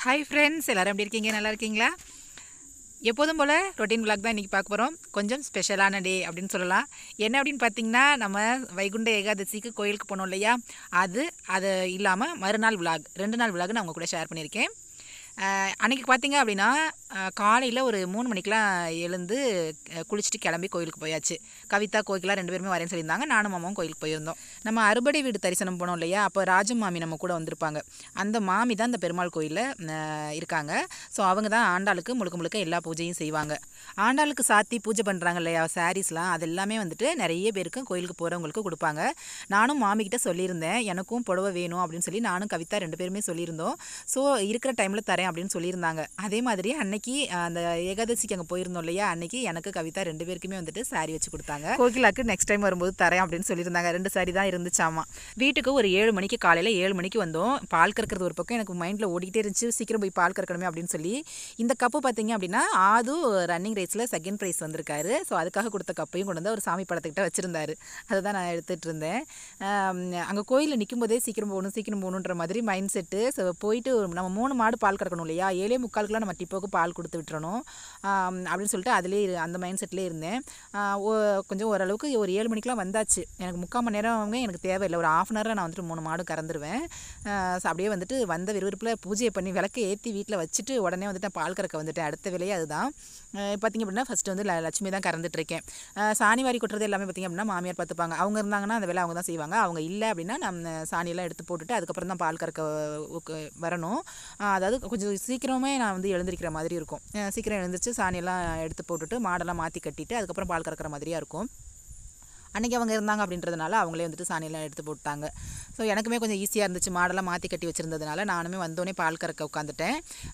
hi friends எல்லோரும் எப்படி இருக்கீங்க நல்லா இருக்கீங்களா எப்போதும் போல் ரொட்டீன் vlog தான் இன்றைக்கி பார்க்க போகிறோம் கொஞ்சம் ஸ்பெஷலான டே அப்படின்னு சொல்லலாம் என்ன அப்படின்னு பார்த்தீங்கன்னா நம்ம வைகுண்ட ஏகாதசிக்கு கோயிலுக்கு போனோம் இல்லையா அது அது இல்லாமல் மறுநாள் vlog ரெண்டு நாள் vlog நான் உங்கள் கூட ஷேர் பண்ணியிருக்கேன் அஹ், அன்னைக்கு பார்த்தீங்க அப்படின்னா காலையில் ஒரு மூணு மணிக்கெலாம் எழுந்து அஹ், குளிச்சுட்டு கிளம்பி கோயிலுக்கு போயாச்சு கவிதா கோயிலுக்குலாம் ரெண்டு பேருமே வரேன்னு சொல்லியிருந்தாங்க நானும் மாமாவும் கோயிலுக்கு போயிருந்தோம் நம்ம அறுபடை வீடு தரிசனம் போனோம் இல்லையா அப்போ ராஜம் மாமி நம்ம கூட வந்திருப்பாங்க அந்த மாமி தான் இந்த பெருமாள் கோயிலில் இருக்காங்க ஸோ அவங்க தான் ஆண்டாளுக்கு முழுக்க முழுக்க எல்லா பூஜையும் செய்வாங்க ஆண்டாளுக்கு சாத்தி பூஜை பண்ணுறாங்க இல்லையா சாரீஸ்லாம் அது எல்லாமே வந்துட்டு நிறைய பேருக்கு கோயிலுக்கு போகிறவங்களுக்கு கொடுப்பாங்க நானும் மாமிக்கிட்ட சொல்லியிருந்தேன் எனக்கும் புடவை வேணும் அப்படின்னு சொல்லி நானும் கவிதா ரெண்டு பேருமே சொல்லியிருந்தோம் ஸோ இருக்கிற டைமில் தரேன் அப்படின்னு சொல்லியிருந்தாங்க அதே மாதிரி அன்னைக்கு அஹ், அந்த ஏகாதசிக்கு அங்கே போயிருந்தோம் இல்லையா அன்னைக்கு எனக்கு கவிதா ரெண்டு பேருக்குமே வந்துட்டு சாரி வச்சு கொடுத்தாங்க கோகிலாக்கு நெக்ஸ்ட் டைம் வரும்போது தரேன் அப்படின்னு சொல்லியிருந்தாங்க ரெண்டு சாரி தான் இருந்துச்சாமா வீட்டுக்கு ஒரு ஏழு மணிக்கு காலையில் ஏழு மணிக்கு வந்தோம் பால் கறக்கிறது ஒரு பக்கம் எனக்கு மைண்டில் ஓடிக்கிட்டே இருந்துச்சு சீக்கிரம் போய் பால் கறக்கணுமே அப்படின்னு சொல்லி இந்த கப்பு பார்த்தீங்க அப்படின்னா ஆது ரன்னிங் ரேஸில் செகண்ட் ப்ரைஸ் வந்திருக்காரு ஸோ அதுக்காக கொடுத்த கப்பையும் கொண்டு வந்து ஒரு சாமி படத்துக்கிட்ட வச்சுருந்தாரு அதை தான் நான் எடுத்துகிட்டு இருந்தேன் அங்கே கோயிலில் நிற்கும் போதே சீக்கிரம் போகணும் சீக்கிரம் போகணுன்ற மாதிரி மைண்ட் செட்டு ஸோ போயிட்டு நம்ம மூணு மாடு பால் கறக்கணும் இல்லையா ஏழே முக்காலுக்குலாம் நம்ம டிப்போக்கு பால் கொடுத்து விட்டுறணும் ஆம், அப்படின்னு சொல்லிட்டு அதிலே இரு- அந்த மைண்ட் செட்லேயே இருந்தேன் ஆ, ஓ- கொஞ்சம் ஓரளவுக்கு ஒரு ஏழு மணிக்கெலாம் வந்தாச்சு எனக்கு முக்கால் மணி நேரம் அவங்க எனக்கு தேவையில்லை ஒரு ஆஃப் அன் ஹவரில் நான் வந்துட்டு மூணு மாடும் கறந்துருவேன் ஆ, ஸோ அப்படியே வந்துட்டு வந்த விறுவிறுப்பில் பூஜையை பண்ணி விளக்க ஏற்றி வீட்டில் வச்சுட்டு உடனே வந்துட்டு நான் பால் கறக்க வந்துட்டேன் அடுத்த வேலையே அதுதான் ஆ, பார்த்திங்க அப்படின்னா ஃபஸ்ட்டு வந்து ல- லட்சுமி தான் கறந்துட்டு இருக்கேன் ஆ, சாணி வாரி கொட்டுறது எல்லாமே பார்த்திங்க அப்படின்னா மாமியார் பார்த்துப்பாங்க அவங்க இருந்தாங்கன்னா அந்த வேலை அவங்க தான் செய்வாங்க அவங்க இல்லை அப்படின்னா நம்ம சாணியெல்லாம் எடுத்து போட்டுட்டு அதுக்கப்புறம் தான் பால் கறக்க உக்கு- வரணும் ஆ, அதாவது கொஞ்சம் சீக்கிரமே நான் வந்து எழுந்திருக்கிற மாதிரி இருக்கும் ஆ, சீக்கிரம் எழுந்திரிச்சு சாணியெல்லாம் எடுத்து போட்டுட்டு மாடெல்லாம் மாற்றி கட்டிட்டு அதுக்கப்புறம் பால் கறக்கிற மாதிரியா இருக்கும் அன்றைக்கி அவங்க இருந்தாங்க அப்படின்றதுனால அவங்களே வந்துட்டு சாணியெல்லாம் எடுத்து போட்டாங்க ஸோ எனக்குமே கொஞ்சம் ஈஸியாக இருந்துச்சு மாடெல்லாம் மாற்றி கட்டி வச்சுருந்ததுனால நானுமே வந்தோடனே பால் கறக்க உட்காந்துட்டேன்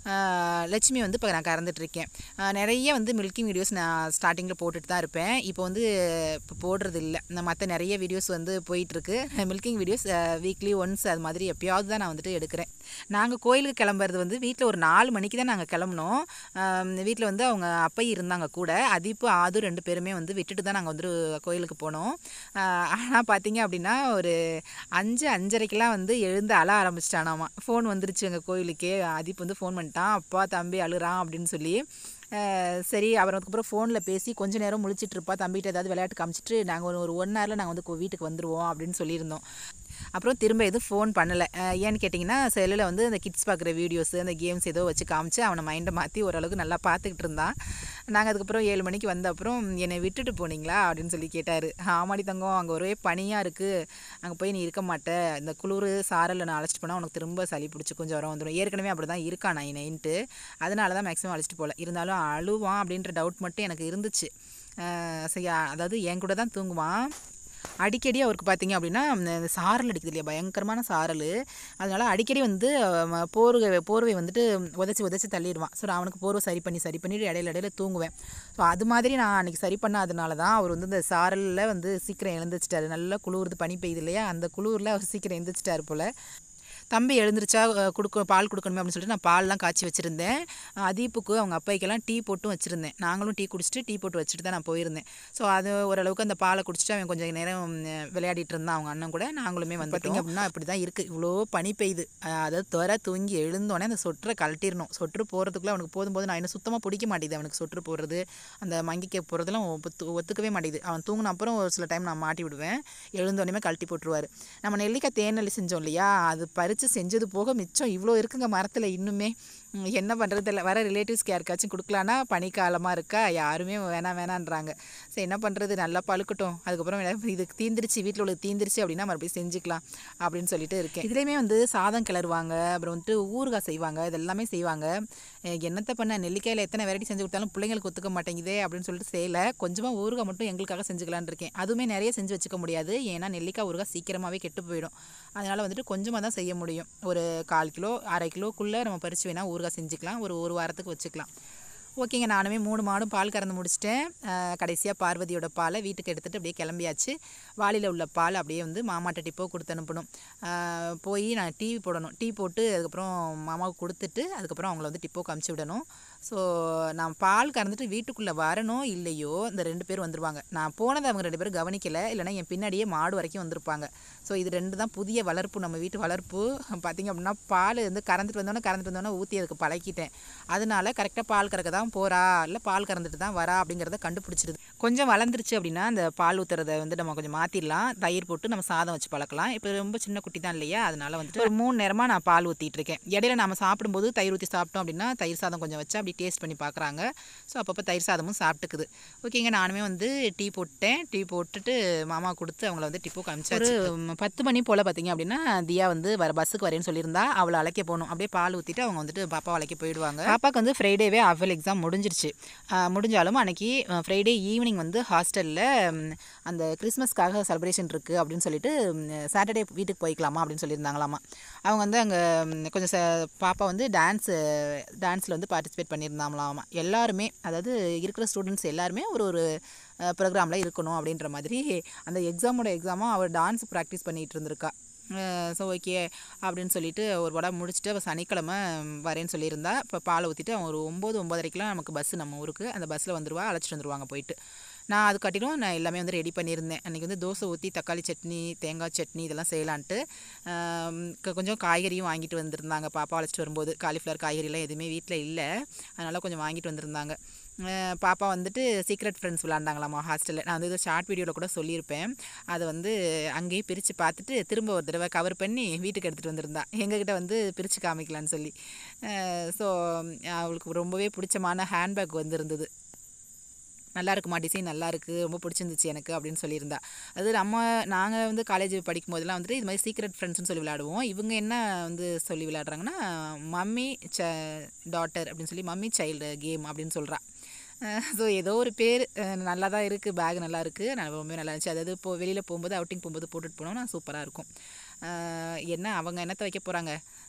ஆஹ் லட்சுமி வந்து இப்போ நான் கறந்துட்டுருக்கேன் நிறைய வந்து மில்கிங் வீடியோஸ் நான் ஸ்டார்டிங்கில் போட்டுட்டு தான் இருப்பேன் இப்போ வந்து இப்போ போடுறது இல்லை நான் மற்ற நிறைய வீடியோஸ் வந்து போயிட்டுருக்கு மில்கிங் வீடியோஸ் வீக்லி ஒன்ஸ் அது மாதிரி எப்பயாவது தான் நான் வந்துட்டு எடுக்கிறேன் நாங்கள் கோயிலுக்கு கிளம்புறது வந்து வீட்டில் ஒரு நாலு மணிக்கு தான் நாங்கள் கிளம்புனோம் வீட்டில் வந்து அவங்க அப்பை இருந்தாங்க கூட அதிப்பு ஆது ரெண்டு பேருமே வந்து விட்டுட்டு தான் நாங்கள் வந்து கோயிலுக்கு போனோம் ஆனால் பார்த்தீங்க அப்படின்னா ஒரு அஞ்சு அஞ்சரைக்கெலாம் வந்து எழுந்து அழ ஆரம்பிச்சிட்டானாமா ஃபோன் வந்துருச்சு எங்கள் கோயிலுக்கே அதிப் வந்து ஃபோன் பண்ணிட்டான் அப்பா தம்பி அழுறான் அப்படின்னு சொல்லி அஹ் சரி அப்புறம் அதுக்கப்புறம் ஃபோனில் பேசி கொஞ்ச நேரம் முழிச்சிட்டு இருப்பா தம்பிகிட்ட ஏதாவது விளையாட்டு காமிச்சிட்டு நாங்கள் ஒரு ஒரு ஒன் ஹவரில் நாங்கள் வந்து கோ- வீட்டுக்கு வந்துடுவோம் அப்படின்னு சொல்லியிருந்தோம் அப்புறம் திரும்ப எதுவும் ஃபோன் பண்ணலை அஹ் ஏன்னு கேட்டிங்கன்னா செல்லில் வந்து அந்த கிட்ஸ் பார்க்குற வீடியோஸ் அந்த கேம்ஸ் ஏதோ வச்சு காமிச்சு அவனை மைண்டை மாற்றி ஓரளவுக்கு நல்லா பார்த்துக்கிட்டு இருந்தான் நாங்கள் அதுக்கப்புறம் ஏழு மணிக்கு வந்த அப்புறம் என்னை விட்டுட்டு போனீங்களா அப்படின்னு சொல்லி கேட்டார் ஆமாடி தங்கம் அங்கே ஒரே பனியாக இருக்குது அங்கே போய் நீ இருக்க மாட்டே இந்த குளிர் சாரலில் நான் அழைச்சிட்டு போனால் உனக்கு திரும்ப சளி பிடிச்சி கொஞ்சம் வரம் வந்துடும் ஏற்கனவே அப்படி தான் இருக்கான் நான் நைன்ட்டு அதனால தான் மேக்ஸிமம் அழைச்சிட்டு போகல இருந்தாலும் அழுவான் அப்படின்ற டவுட் மட்டும் எனக்கு இருந்துச்சு அஹ் சரி அதாவது என் கூட தான் தூங்குவான் அடிக்கடி அவருக்கு பார்த்தீங்க அப்படின்னா இந்த சாரல் அடிக்குது இல்லையா பயங்கரமான சாரல் அதனால அடிக்கடி வந்து ம, போர்வை போர்வை வந்துட்டு உதச்சி உதச்சி தள்ளிடுவான் ஸோ நான் அவனுக்கு போர்வை சரி பண்ணி சரி பண்ணிட்டு இடையில இடையில தூங்குவேன் ஸோ அது மாதிரி நான் அன்றைக்கி சரி பண்ணாதனால தான் அவர் வந்து இந்த சாரலில் வந்து சீக்கிரம் எழுந்திரிச்சிட்டாரு நல்லா குளிருது பனி பெய்யுது இல்லையா அந்த குளிரில் அவர் சீக்கிரம் எழுந்திரிச்சிட்டாரு போல் தம்பி எழுந்திரிச்சா அஹ், கொடுக்க பால் கொடுக்கணுமே அப்படின்னு சொல்லிட்டு நான் பால்லாம் காய்ச்சி வச்சுருந்தேன் அஹ், அதீப்புக்கு அவங்க அப்பாய்க்கெல்லாம் டீ போட்டும் வச்சுருந்தேன் நாங்களும் டீ குடிச்சிட்டு டீ போட்டு வச்சுட்டு தான் நான் போயிருந்தேன் ஸோ அது ஓரளவுக்கு அந்த பாலை குடிச்சிட்டு அவன் கொஞ்சம் நேரம் அஹ், விளையாடிட்டு இருந்தான் அவங்க அண்ணன் கூட நாங்களுமே வந்து பார்த்தீங்க அப்படின்னா அப்படி தான் இருக்குது இவ்வளோ பனி பெய்யுது அஹ், அதாவது துவர தூங்கி எழுந்தோடனே அந்த சொட்டரை கழட்டிடணும் சொட்டர் போகிறதுக்குள்ளே அவனுக்கு போதும் போது நான் இன்னும் சுத்தமாக பிடிக்க மாட்டேங்குது அவனுக்கு சொட்டர் போடுறது அந்த மங்கிக்க போகிறதுலாம் ஒத்து ஒத்துக்கவே மாட்டேங்குது அவன் தூங்கின அப்புறம் ஒரு சில டைம் நான் மாட்டி விடுவேன் எழுந்தோடனே கழட்டி போட்டுருவாரு நம்ம நெல்லிக்காய் தேனெல்லி செஞ்சோம் இல்லையா அது பறித்து செஞ்சது போக மிச்சம் இவ்வளோ இருக்குங்க மரத்தில் இன்னுமே ம், என்ன பண்ணுறது இல்லை வர ரிலேட்டிவ்ஸ்க்கு யாருக்காச்சும் கொடுக்கலான்னா பனிக்காலமாக இருக்கா யாருமே வேணாம் வேணான்றாங்க சரி என்ன பண்ணுறது நல்லா பழுக்கட்டும் அதுக்கப்புறம் வேணா- இது தீந்துருச்சு வீட்டில் உள்ள தீந்துருச்சு அப்படின்னா மறுபடியும் செஞ்சுக்கலாம் அப்படின்னு சொல்லிட்டு இருக்கேன் இதுலேயுமே வந்து சாதம் கிளறுவாங்க அப்புறம் வந்துட்டு ஊறுகாய் செய்வாங்க இதெல்லாமே செய்வாங்க அஹ் என்னத்தை பண்ண நெல்லிக்காயில் எத்தனை வெரைட்டி செஞ்சு கொடுத்தாலும் பிள்ளைங்களுக்கு ஒத்துக்க மாட்டேங்குதே அப்படின்னு சொல்லிட்டு செய்யலை கொஞ்சமாக ஊறுகாய் மட்டும் எங்களுக்காக செஞ்சுக்கலான்னு இருக்கேன் அதுவுமே நிறைய செஞ்சு வச்சுக்க முடியாது ஏன்னா நெல்லிக்காய் ஊறுகாய் சீக்கிரமாகவே கெட்டு போயிடும் அதனால் வந்துட்டு கொஞ்சமாக தான் செய்ய முடியும் ஒரு கால் கிலோ அரை கிலோக்குள்ளே நம்ம பறித்து வேணால் ஊறுகாய் செஞ்சுக்கலாம் ஒரு ஒரு வாரத்துக்கு வச்சுக்கலாம் ஓகேங்க நானுமே மூணு மாடும் பால் கறந்து முடிச்சிட்டேன் கடைசியாக பார்வதியோட பாலை வீட்டுக்கு எடுத்துகிட்டு அப்படியே கிளம்பியாச்சு வாளியில் உள்ள பால் அப்படியே வந்து மாமாட்ட டிப்போ கொடுத்து அனுப்பணும் ஆஹ் போய் நான் டீ போடணும் டீ போட்டு அதுக்கப்புறம் மாமாவுக்கு கொடுத்துட்டு அதுக்கப்புறம் அவங்கள வந்து டிப்போ காமிச்சு விடணும் ஸோ நான் பால் கறந்துட்டு வீட்டுக்குள்ளே வரணும் இல்லையோ இந்த ரெண்டு பேர் வந்துருவாங்க நான் போனதை அவங்க ரெண்டு பேரும் கவனிக்கலை இல்லைனா என் பின்னாடியே மாடு வரைக்கும் வந்திருப்பாங்க ஸோ இது ரெண்டு தான் புதிய வளர்ப்பு நம்ம வீட்டு வளர்ப்பு பார்த்திங்க அப்படின்னா பால் வந்து கறந்துட்டு வந்தோன்னே கறந்துட்டு வந்தோன்னே ஊற்றி அதுக்கு பழக்கிட்டேன் அதனால கரெக்டாக பால் கறக்க தான் போகிறா இல்லை பால் கறந்துட்டு தான் வரா அப்படிங்கிறத கண்டுபிடிச்சிருது கொஞ்சம் வளர்ந்துருச்சு அப்படின்னா அந்த பால் ஊற்றுறத வந்து நம்ம கொஞ்சம் மாற்றிடலாம் தயிர் போட்டு நம்ம சாதம் வச்சு பழக்கலாம் இப்போ ரொம்ப சின்ன குட்டி தான் இல்லையா அதனால வந்துட்டு ஒரு மூணு நேரமாக நான் பால் ஊற்றிட்டு இருக்கேன் இடையில நம்ம சாப்பிடும்போது தயிர் ஊற்றி சாப்பிட்டோம் அப்படின்னா தயிர் சாதம் கொஞ்சம் வச்சு அப்படி டேஸ்ட் பண்ணி பார்க்குறாங்க ஸோ அப்பப்போ தயிர் சாதமும் சாப்பிட்டுக்குது ஓகேங்க நானுமே வந்து டீ போட்டேன் டீ போட்டுட்டு மாமா கொடுத்து அவங்கள வந்து டிப்போ காமிச்சாச்சு ஒரு பத்து மணி போல் பார்த்தீங்க அப்படின்னா தியா வந்து வர பஸ்ஸுக்கு வரேன்னு சொல்லியிருந்தா அவளை அழைக்க போகணும் அப்படியே பால் ஊற்றிட்டு அவங்க வந்துட்டு பாப்பா அழைக்க போயிடுவாங்க பாப்பாவுக்கு வந்து ஃப்ரைடேவே ஆஃபல் எக்ஸாம் முடிஞ்சிருச்சு ஆஹ் முடிஞ்சாலும் அன்னைக்கு ஃப்ரைடே ஈவினிங் வந்து ஹாஸ்டலில் அந்த கிறிஸ்மஸ்க்காக செலிப்ரேஷன் இருக்குது அப்படின்னு சொல்லிட்டு சாட்டர்டே வீட்டுக்கு போய்க்கலாமா அப்படின்னு சொல்லியிருந்தாங்களாமா அவங்க வந்து அங்கே கொஞ்சம் ச பாப்பா வந்து டான்ஸு டான்ஸில் வந்து பார்ட்டிசிபேட் பண்ணியிருந்தாங்களாமா எல்லாருமே அதாவது இருக்கிற ஸ்டூடெண்ட்ஸ் எல்லாருமே ஒரு ஒரு ப்ரோக்ராமில் இருக்கணும் அப்படின்ற மாதிரி அந்த எக்ஸாமோட எக்ஸாமாக அவள் டான்ஸ் ப்ராக்டிஸ் பண்ணிகிட்டு இருந்திருக்கா ஸோ ஓகே அப்படின்னு சொல்லிட்டு ஒரு படம் முடிச்சுட்டு அவள் சனிக்கிழமை வரேன்னு சொல்லியிருந்தா இப்போ பாலை ஊற்றிட்டு அவன் ஒரு ஒம்பது ஒம்பதரைக்கெலாம் நமக்கு பஸ்ஸு நம்ம ஊருக்கு அந்த பஸ்ஸில் வந்துருவா அழைச்சிட்டு வந்துருவாங்க போயிட்டு நான் அது காட்டிலும் நான் எல்லாமே வந்து ரெடி பண்ணியிருந்தேன் அன்றைக்கி வந்து தோசை ஊற்றி தக்காளி சட்னி தேங்காய் சட்னி இதெல்லாம் செய்யலான்ட்டு ஆம், கொ- கொஞ்சம் காய்கறியும் வாங்கிட்டு வந்திருந்தாங்க பாப்பா அழைச்சிட்டு வரும்போது காலிஃப்ளவர் காய்கறிலாம் எதுவுமே வீட்டில் இல்லை அதனால் கொஞ்சம் வாங்கிட்டு வந்திருந்தாங்க அஹ் பாப்பா வந்துட்டு சீக்ரெட் ஃப்ரெண்ட்ஸ் விளாண்டாங்களாமா ஹாஸ்டலில் நான் வந்து இது ஷார்ட் வீடியோவில் கூட சொல்லியிருப்பேன் அதை வந்து அங்கேயே பிரித்து பார்த்துட்டு திரும்ப ஒரு தடவை கவர் பண்ணி வீட்டுக்கு எடுத்துகிட்டு வந்திருந்தா எங்ககிட்ட வந்து பிரித்து காமிக்கலான்னு சொல்லி ஸோ அவளுக்கு ரொம்பவே பிடிச்சமான ஹேண்ட்பேக் வந்திருந்தது நல்லா இருக்குமா டிசைன் நல்லா இருக்கு ரொம்ப பிடிச்சிருந்துச்சு எனக்கு அப்படின்னு சொல்லியிருந்தா அது நம்ம நாங்கள் வந்து காலேஜ் படிக்கும் போதெல்லாம் வந்துட்டு இது மாதிரி சீக்ரெட் ஃப்ரெண்ட்ஸ்னு சொல்லி விளையாடுவோம் இவங்க என்ன வந்து சொல்லி விளையாடுறாங்கன்னா மம்மி ச டாட்டர் அப்படின்னு சொல்லி மம்மி சைல்டு கேம் அப்படின்னு சொல்கிறா ஸோ ஏதோ ஒரு பேர் நல்லா தான் இருக்குது பேக் நல்லா இருக்குது நான் ரொம்பவே நல்லா இருந்துச்சு அதாவது இப்போ வெளியில் போகும்போது அவுட்டிங் போகும்போது போட்டுட்டு போனோம்னா சூப்பராக இருக்கும் அஹ் என்ன அவங்க என்னத்தை வைக்க போகிறாங்க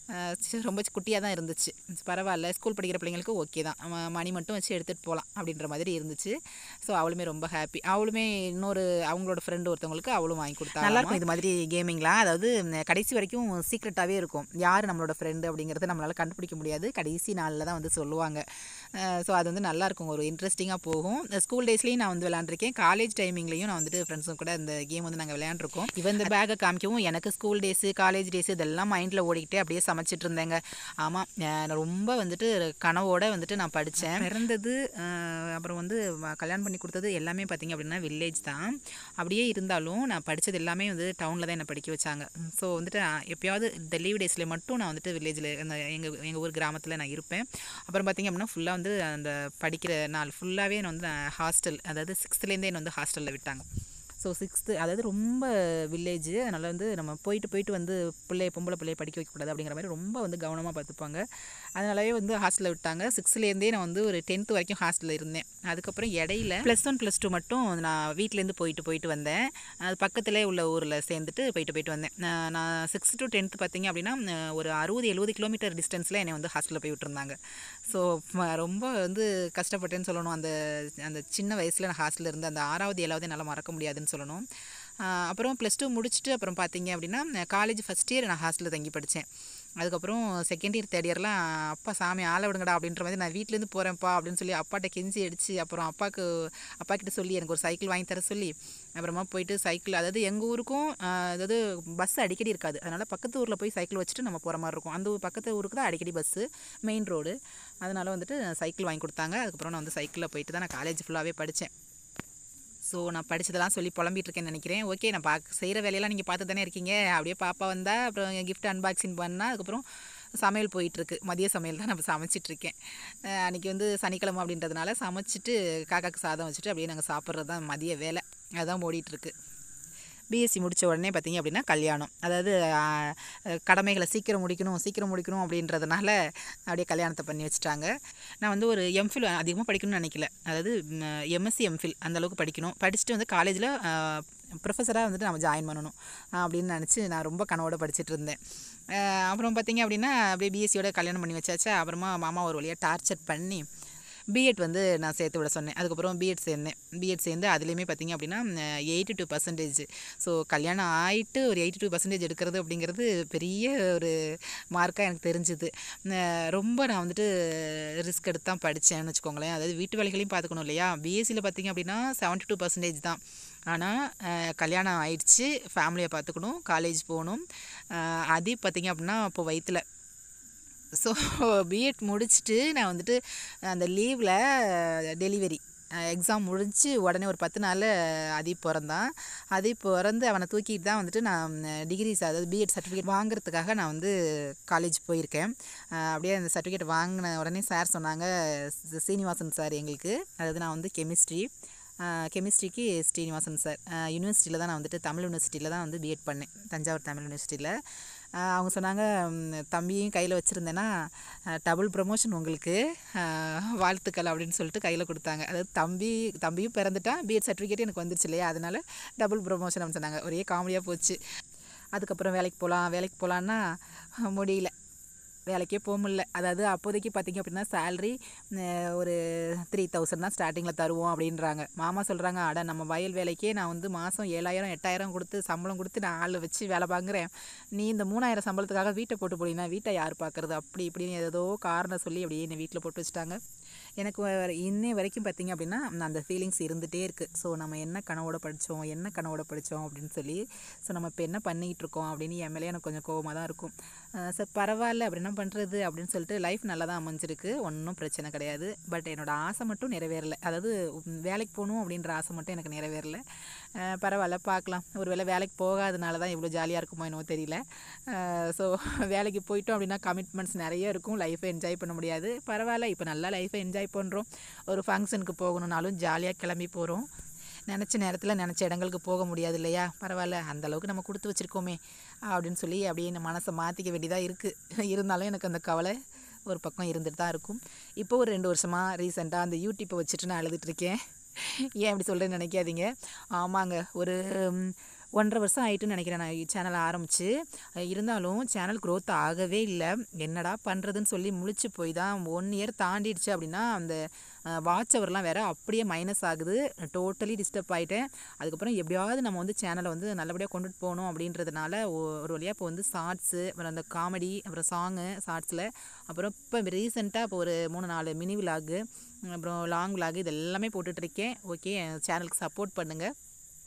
ரொம்ப குட்டியாக தான் இருந்துச்சு பரவாயில்ல ஸ்கூல் படிக்கிற பிள்ளைங்களுக்கு ஓகே தான் ம- மணி மட்டும் வச்சு எடுத்துகிட்டு போகலாம் அப்படின்ற மாதிரி இருந்துச்சு ஸோ அவளுமே ரொம்ப ஹாப்பி அவளுமே இன்னொரு அவங்களோட ஃப்ரெண்டு ஒருத்தவங்களுக்கு அவளும் வாங்கி கொடுத்தா நல்லா இருக்கும் இது மாதிரி கேமிங்லாம் அதாவது ம், கடைசி வரைக்கும் சீக்ரெட்டாகவே இருக்கும் யார் நம்மளோட ஃப்ரெண்டு அப்படிங்கிறத நம்மளால் கண்டுபிடிக்க முடியாது கடைசி நாளில் தான் வந்து சொல்லுவாங்க ஸோ அது வந்து நல்லா இருக்கும் ஒரு இன்ட்ரெஸ்டிங்காக போகும் ஸ்கூல் டேஸ்லேயும் நான் வந்து விளையாண்டுருக்கேன் காலேஜ் டைமிங்லேயும் நான் வந்துட்டு ஃப்ரெண்ட்ஸும் கூட இந்த கேம் வந்து நாங்கள் விளையாண்டுருக்கோம் இவன் இந்த பேக்கை காமிக்கவும் எனக்கு ஸ்கூல் டேஸு காலேஜ் டேஸ் இதெல்லாம் மைண்டில் ஓடிக்கிட்டே அப்படியே சமைச்சிட்டு இருந்தேங்க ஆமாம் நான் ரொம்ப வந்துட்டு கனவோட வந்துட்டு நான் படித்தேன் பிறந்தது அஹ், அப்புறம் வந்து வ- கல்யாணம் பண்ணி கொடுத்தது எல்லாமே பார்த்தீங்க அப்படின்னா வில்லேஜ் தான் அப்படியே இருந்தாலும் நான் படித்தது எல்லாமே வந்து டவுனில் தான் என்னை படிக்க வச்சாங்க ஸோ வந்துட்டு நான் எப்பயாவது இந்த லீவ் டேஸில் மட்டும் நான் வந்துட்டு வில்லேஜில் அந்த எங்கள் எங்கள் ஊர் கிராமத்தில் நான் இருப்பேன் அப்புறம் பார்த்தீங்க அப்படின்னா ஃபுல்லாக வந்து அந்த படிக்கிற நாள் ஃபுல்லாகவே நான் வந்து ஹாஸ்டல் அதாவது சிக்ஸ்த்துலேருந்தே என்னை வந்து ஹாஸ்டலில் விட்டாங்க ஸோ சிக்ஸ்த்து அதாவது ரொம்ப வில்லேஜ் அதனால் வந்து நம்ம போயிட்டு போயிட்டு வந்து பிள்ளைய பொம்பளை பிள்ளைய படிக்க வைக்கக்கூடாது அப்படிங்கிற மாதிரி ரொம்ப வந்து கவனமாக பார்த்துப்பாங்க அதனாலவே வந்து ஹாஸ்டலில் விட்டாங்க சிக்ஸ்த்லேருந்தே நான் வந்து ஒரு டென்த்து வரைக்கும் ஹாஸ்டலில் இருந்தேன் அதுக்கப்புறம் இடையில ப்ளஸ் ஒன் ப்ளஸ் டூ மட்டும் நான் வீட்டிலேருந்து போயிட்டு போயிட்டு வந்தேன் அது பக்கத்திலே உள்ள ஊரில் சேர்ந்துட்டு போயிட்டு போயிட்டு வந்தேன் நான் நான் சிக்ஸ்த் டு டென்த்து பார்த்தீங்க அப்படின்னா அஹ், ஒரு அறுபது எழுபது கிலோமீட்டர் டிஸ்டன்ஸில் என்னை வந்து ஹாஸ்டலில் போய் விட்டுருந்தாங்க ஸோ ரொம்ப வந்து கஷ்டப்பட்டேன்னு சொல்லணும் அந்த அந்த சின்ன வயசில் நான் ஹாஸ்டலில் இருந்து அந்த ஆறாவது ஏழாவது என்னால் மறக்க முடியாதுன்னு சொல்லணும் ஆஹ் அப்புறம் ப்ளஸ் டூ முடிச்சுட்டு அப்புறம் பார்த்தீங்க அப்படின்னா காலேஜ் ஃபஸ்ட் இயர் நான் ஹாஸ்டலில் தங்கி படித்தேன் அதுக்கப்புறம் செகண்ட் இயர் தேர்ட் இயர்லாம் அப்பா சாமி ஆள விடுங்கடா அப்படின்ற மாதிரி நான் வீட்டிலேருந்து போகிறேன்ப்பா அப்படின்னு சொல்லி அப்பாட்ட கெஞ்சி அடிச்சு அப்புறம் அப்பாவுக்கு அப்பா கிட்ட சொல்லி எனக்கு ஒரு சைக்கிள் வாங்கி தர சொல்லி அப்புறமா போயிட்டு சைக்கிள் அதாவது எங்கள் ஊருக்கும் ஆஹ் அதாவது பஸ் அடிக்கடி இருக்காது அதனால் பக்கத்து ஊரில் போய் சைக்கிள் வச்சுட்டு நம்ம போகிற மாதிரி இருக்கும் அந்த ஊர் பக்கத்து ஊருக்கு தான் அடிக்கடி பஸ்ஸு மெயின் ரோடு அதனால் வந்துட்டு சைக்கிள் வாங்கி கொடுத்தாங்க அதுக்கப்புறம் நான் வந்து சைக்கிளில் போயிட்டு தான் நான் காலேஜ் ஃபுல்லாகவே படித்தேன் ஸோ நான் படிச்சதெல்லாம் சொல்லி புலம்பிட்டு இருக்கேன்னு நினைக்கிறேன் ஓகே நான் பார்க்க செய்கிற வேலையெல்லாம் நீங்கள் பார்த்து தானே இருக்கீங்க அப்படியே பாப்பா வந்தா அப்புறம் கிஃப்ட் அன்பாக்சிங் பண்ணால் அதுக்கப்புறம் சமையல் போயிட்டுருக்கு மதிய சமையல் தான் நம்ம சமைச்சிட்ருக்கேன் அன்றைக்கி வந்து சனிக்கிழமை அப்படின்றதுனால சமைச்சிட்டு காக்காக்கு சாதம் வச்சுட்டு அப்படியே நாங்கள் சாப்பிட்றது தான் மதிய வேலை அதுதான் ஓடிட்டுருக்கு பிஎஸ்சி முடித்த உடனே பார்த்தீங்க அப்படின்னா கல்யாணம் அதாவது ஆஹ், கடமைகளை சீக்கிரம் முடிக்கணும் சீக்கிரம் முடிக்கணும் அப்படின்றதுனால அப்படியே கல்யாணத்தை பண்ணி வச்சுட்டாங்க நான் வந்து ஒரு எம்ஃபில் அதிகமாக படிக்கணும்னு நினைக்கல அதாவது எம்எஸ்சி எம்ஃபில் அந்த அளவுக்கு படிக்கணும் படிச்சுட்டு வந்து காலேஜில் ப்ரொஃபஸராக வந்துட்டு நம்ம ஜாயின் பண்ணணும் ஆஹ், அப்படின்னு நினச்சி நான் ரொம்ப கனவோட படிச்சுட்டு இருந்தேன் ஆஹ், அப்புறம் பார்த்தீங்க அப்படின்னா அப்படியே பிஎஸ்சியோட கல்யாணம் பண்ணி வச்சாச்சா அப்புறமா மாமா ஒரு வழியாக டார்ச்சர் பண்ணி பிஎட் வந்து நான் சேர்த்து விட சொன்னேன் அதுக்கப்புறம் பிஎட் சேர்ந்தேன் பிஎட் சேர்ந்து அதுலேயுமே பார்த்திங்க அப்படின்னா எயிட்டி டூ பர்சன்டேஜ் ஸோ கல்யாணம் ஆகிட்டு ஒரு எயிட்டி டூ பர்சன்டேஜ் எடுக்கிறது அப்படிங்கிறது பெரிய ஒரு மார்க்காக எனக்கு தெரிஞ்சுது அஹ் ரொம்ப நான் வந்துட்டு ரிஸ்க் எடுத்து தான் படித்தேன்னு வச்சுக்கோங்களேன் அதாவது வீட்டு வேலைகளையும் பார்த்துக்கணும் இல்லையா பிஎஸ்சியில் பார்த்திங்க அப்படின்னா செவன்ட்டி டூ பர்சன்டேஜ் தான் ஆனால் கல்யாணம் ஆயிடுச்சு ஃபேமிலியை பார்த்துக்கணும் காலேஜ் போகணும் அஹ் அது பார்த்திங்க அப்படின்னா இப்போ வயிற்றுல ஸோ பிஎட் முடிச்சுட்டு நான் வந்துட்டு அந்த லீவில் டெலிவரி எக்ஸாம் முடிஞ்சு உடனே ஒரு பத்து நாளில் அதீப் பிறந்தான் அதீப் பிறந்து அவனை தூக்கிட்டு தான் வந்துட்டு நான் டிகிரிஸ் அதாவது பிஎட் சர்டிஃபிகேட் வாங்குறதுக்காக நான் வந்து காலேஜ் போயிருக்கேன் அஹ் அப்படியே அந்த சர்டிஃபிகேட் வாங்கின உடனே சார் சொன்னாங்க சி- சீனிவாசன் சார் எங்களுக்கு அதாவது நான் வந்து கெமிஸ்ட்ரி கெமிஸ்ட்ரிக்கு ஸ்ரீனிவாசன் சார் யூனிவர்சிட்டியில் தான் நான் வந்துட்டு தமிழ் யூனிவர்சிட்டியில் தான் வந்து பிஎட் பண்ணேன் தஞ்சாவூர் தமிழ் யூனிவர்சிட்டியில் அவங்க சொன்னாங்க "ம், தம்பியும் கையில் வச்சுருந்தேன்னா டபுள் ப்ரமோஷன் உங்களுக்கு அஹ், வாழ்த்துக்கள் அப்படின்னு சொல்லிட்டு கையில் கொடுத்தாங்க அதாவது தம்பி தம்பியும் பிறந்துட்டான் பிஎட் சர்டிஃபிகேட் எனக்கு வந்துருச்சு இல்லையா அதனால டபுள் ப்ரமோஷன் அப்படின்னு சொன்னாங்க ஒரே காமெடியாக போச்சு அதுக்கப்புறம் வேலைக்கு போகலாம் வேலைக்கு போகலான்னா முடியல வேலைக்கே போக முடியல அதாவது அப்போதைக்கு பார்த்திங்க அப்படின்னா சேல்ரி ஒரு த்ரீ தௌசண்ட் தான் ஸ்டார்டிங்கில் தருவோம் அப்படின்றாங்க மாமா சொல்கிறாங்க அட நம்ம வயல் வேலைக்கே நான் வந்து மாதம் ஏழாயிரம் எட்டாயிரம் கொடுத்து சம்பளம் கொடுத்து நான் ஆள் வச்சு வேலை பார்க்குறேன் நீ இந்த மூணாயிரம் சம்பளத்துக்காக வீட்டை போட்டு போனீங்கன்னா வீட்டை யார் பார்க்குறது அப்படி இப்படின்னு ஏதோ காரணம் சொல்லி அப்படியே என்னை வீட்டில் போட்டு வச்சுட்டாங்க எனக்கு வ- இன்னை வரைக்கும் பார்த்திங்க அப்படின்னா அந்த ஃபீலிங்ஸ் இருந்துகிட்டே இருக்குது ஸோ நம்ம என்ன கனவோட படித்தோம் என்ன கனவோட படித்தோம் அப்படின்னு சொல்லி ஸோ நம்ம இப்போ என்ன பண்ணிகிட்டு இருக்கோம் அப்படின்னு என் மேலே எனக்கு கொஞ்சம் கோவமாக தான் இருக்கும் சார் பரவாயில்ல அப்படி என்ன பண்ணுறது அப்படின்னு சொல்லிட்டு லைஃப் நல்லா தான் அமைஞ்சிருக்கு ஒன்றும் பிரச்சனை கிடையாது பட் என்னோடய ஆசை மட்டும் நிறைவேறல அதாவது உம், வேலைக்கு போகணும் அப்படின்ற ஆசை மட்டும் எனக்கு நிறைவேறல அஹ் பரவாயில்ல பார்க்கலாம் ஒரு வேளை வேலைக்கு போகாதனால தான் இவ்வளோ ஜாலியாக இருக்குமோ என்னவோ தெரியல ஸோ வேலைக்கு போயிட்டோம் அப்படின்னா கமிட்மெண்ட்ஸ் நிறைய இருக்கும் லைஃப்பை என்ஜாய் பண்ண முடியாது பரவாயில்ல இப்போ நல்லா லைஃப்பை என்ஜாய் பண்ணுறோம் ஒரு ஃபங்க்ஷனுக்கு போகணுன்னாலும் ஜாலியாக கிளம்பி போகிறோம் நினச்ச நேரத்தில் நினச்ச இடங்களுக்கு போக முடியாது இல்லையா பரவாயில்ல அந்த அளவுக்கு நம்ம கொடுத்து வச்சுருக்கோமே அப்படின்னு சொல்லி அப்படியே என் மனசை மாற்றிக்க வேண்டியதாக இருக்குது இருந்தாலும் எனக்கு அந்த கவலை ஒரு பக்கம் இருந்துட்டு தான் இருக்கும் இப்போ ஒரு ரெண்டு வருஷமாக ரீசெண்டாக அந்த யூடியூப்பை வச்சுட்டு நான் அழுதுட்டு இருக்கேன் ஏன் இப்படி சொல்கிறேன்னு நினைக்காதீங்க ஆமாங்க ஒரு ம், ஒன்றரை வருஷம் ஆயிட்டுன்னு நினைக்கிறேன் நான் சேனல் ஆரம்பித்து இருந்தாலும் சேனல் growth ஆகவே இல்லை என்னடா பண்ணுறதுன்னு சொல்லி முழிச்சு போய் தான் ஒன் இயர் தாண்டிடுச்சு அப்படின்னா அந்த வாட்ச் அவர்லாம் வேறு அப்படியே மைனஸ் ஆகுது டோட்டலி டிஸ்டர்ப் ஆகிட்டேன் அதுக்கப்புறம் எப்படியாவது நம்ம வந்து சேனலை வந்து நல்லபடியாக கொண்டுட்டு போகணும் அப்படின்றதுனால ஒ- ஒரு வழியாக இப்போ வந்து ஷார்ட்ஸு அப்புறம் அந்த காமெடி அப்புறம் சாங்கு ஷார்ட்ஸில் அப்புறம் இப்போ ரீசெண்டாக இப்போ ஒரு மூணு நாலு மினி விலாகு அப்புறம் லாங் விலாகு இது எல்லாமே போட்டுட்ருக்கேன் ஓகே சேனலுக்கு சப்போர்ட் பண்ணுங்கள்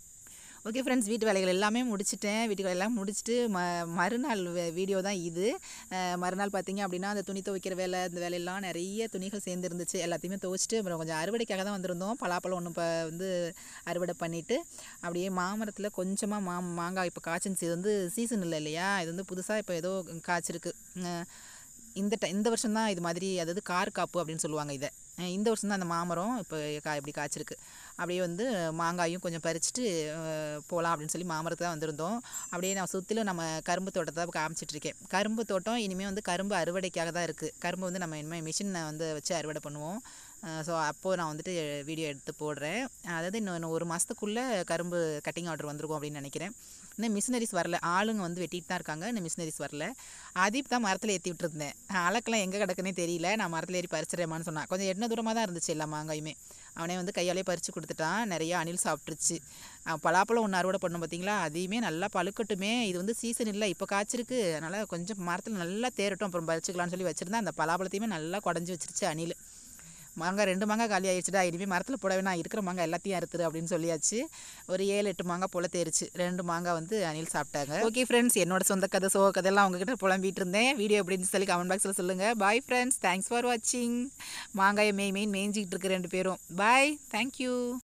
ஓகே ஃப்ரெண்ட்ஸ் வீட்டு வேலைகள் எல்லாமே முடிச்சிட்டேன் வீட்டு வேலையெல்லாம் முடிச்சுட்டு ம மறுநாள் வீடியோ தான் இது அஹ் மறுநாள் பார்த்தீங்க அப்படின்னா அந்த துணி துவைக்கிற வேலை இந்த வேலையெல்லாம் நிறைய துணிகள் சேர்ந்து இருந்துச்சு எல்லாத்தையுமே துவைச்சிட்டு அப்புறம் கொஞ்சம் அறுவடைக்காக தான் வந்திருந்தோம் பலாப்பழம் ஒன்று இப்போ வந்து அறுவடை பண்ணிவிட்டு அப்படியே மாமரத்தில் கொஞ்சமாக மா மாங்காய் இப்போ காய்ச்சிருந்துச்சு இது வந்து சீசன் இல்லை இல்லையா இது வந்து புதுசாக இப்போ ஏதோ காய்ச்சிருக்கு அஹ் இந்த ட இந்த வருஷம் தான் இது மாதிரி அதாவது கார் காப்பு அப்படின்னு சொல்லுவாங்க இதை அஹ் இந்த வருஷம் தான் அந்த மாமரம் இப்போ கா இப்படி காய்ச்சிருக்கு அப்படியே வந்து மாங்காயும் கொஞ்சம் பறிச்சுட்டு போகலாம் அப்படின்னு சொல்லி மாமரத்துக்கு தான் வந்திருந்தோம் அப்படியே நான் சுற்றிலும் நம்ம கரும்பு தோட்டத்தை தான் காமிச்சிட்டு இருக்கேன் கரும்பு தோட்டம் இனிமேல் வந்து கரும்பு அறுவடைக்காக தான் இருக்குது கரும்பு வந்து நம்ம இனிமேல் மிஷினை வந்து வச்சு அறுவடை பண்ணுவோம் ஸோ அப்போது நான் வந்துட்டு வீடியோ எடுத்து போடுறேன் அதாவது இன்னும் இன்னும் ஒரு மாதத்துக்குள்ளே கரும்பு கட்டிங் ஆர்டர் வந்திருக்கும் அப்படின்னு நினைக்கிறேன் இன்னும் மிஷினரிஸ் வரல ஆளுங்க வந்து வெட்டிட்டு தான் இருக்காங்க இன்னும் மிஷினரிஸ் வரல அதீப் தான் மரத்தில் ஏற்றி விட்டுருந்தேன் அலக்கெல்லாம் எங்கே கிடக்குன்னே தெரியல நான் மரத்தில் ஏறி பறிச்சிடறேமான்னு சொன்னான் கொஞ்சம் எண்ணெய் தூரமாக தான் இருந்துச்சு எல்லா மாங்காயுமே அவனே வந்து கையாலே பறித்து கொடுத்துட்டான் நிறைய அணில் சாப்பிட்ருச்சு அஹ் பலாப்பழம் ஒன்று அறுவடை பண்ணோம் பார்த்தீங்களா அதையுமே நல்லா பழுக்கட்டுமே இது வந்து சீசன் இல்லை இப்போ காய்ச்சிருக்கு அதனால் கொஞ்சம் மரத்தில் நல்லா தேரட்டும் அப்புறம் பறிச்சுக்கலாம்னு சொல்லி வச்சுருந்தேன் அந்த பலாப்பழத்தையுமே நல்லா குடஞ்சி வச்சிருச்சு அணில் மாங்காய் ரெண்டு மாங்காய் காலி ஆயிடுச்சுடா இனிமேல் மரத்தில் போட வேணாம் இருக்கிற மாங்காய் எல்லாத்தையும் அறுத்துரு அப்படின்னு சொல்லியாச்சு ஒரு ஏழு எட்டு மாங்காய் போல தேரிச்சு ரெண்டு மாங்காய் வந்து அணில் சாப்பிட்டாங்க ஓகே ஃப்ரெண்ட்ஸ் என்னோட சொந்த கதை சோக கதையெல்லாம் உங்ககிட்ட புலம்பிட்டு இருந்தேன் வீடியோ எப்படின்னு சொல்லி கமெண்ட் பாக்ஸில் சொல்லுங்கள் பாய் ஃப்ரெண்ட்ஸ் தேங்க்ஸ் ஃபார் வாட்சிங் மாங்காயை மெய் மெயின் மேய்ஞ்சிக்கிட்டு இருக்கு ரெண்டு பேரும் பாய் தேங்க்யூ